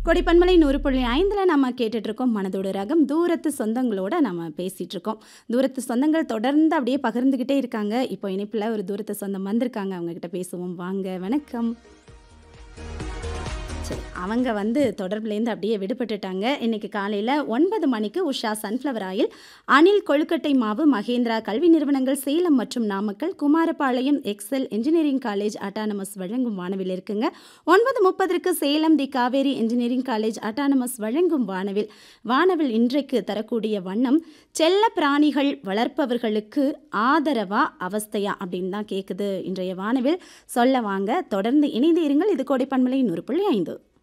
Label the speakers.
Speaker 1: கொடிப்பன்மலை நூறு புள்ளி ஐந்தில் நம்ம கேட்டுட்டு இருக்கோம் மனதோட ரகம் தூரத்து சொந்தங்களோட நம்ம பேசிட்டு இருக்கோம் தூரத்து சொந்தங்கள் தொடர்ந்து அப்படியே பகிர்ந்துக்கிட்டே இருக்காங்க இப்போ இணைப்பில் ஒரு தூரத்து சொந்தம் வந்திருக்காங்க அவங்க கிட்ட பேசுவோம் வாங்க வணக்கம் சரி அவங்க வந்து தொடர்புலேருந்து அப்படியே விடுபட்டுட்டாங்க இன்னைக்கு காலையில் ஒன்பது மணிக்கு உஷா சன்ஃப்ளவர் ஆயில் அணில் கொழுக்கட்டை மாவு மகேந்திரா கல்வி நிறுவனங்கள் சேலம் மற்றும் Namakkal Kumarapalayam Excel engineering college autonomous வழங்கும் வானவில் இருக்குங்க ஒன்பது முப்பதற்கு Salem the Kaveri engineering college autonomous வழங்கும் வானவில் வானவில் இன்றைக்கு தரக்கூடிய வண்ணம் செல்ல பிராணிகள் வளர்ப்பவர்களுக்கு ஆதரவா அவஸ்தையா அப்படின்னு தான் கேட்குது இன்றைய வானவில் சொல்ல வாங்க தொடர்ந்து இணைந்து இருங்கள் இது கோடைப்பன்மலை நூறு புள்ளி ஐந்து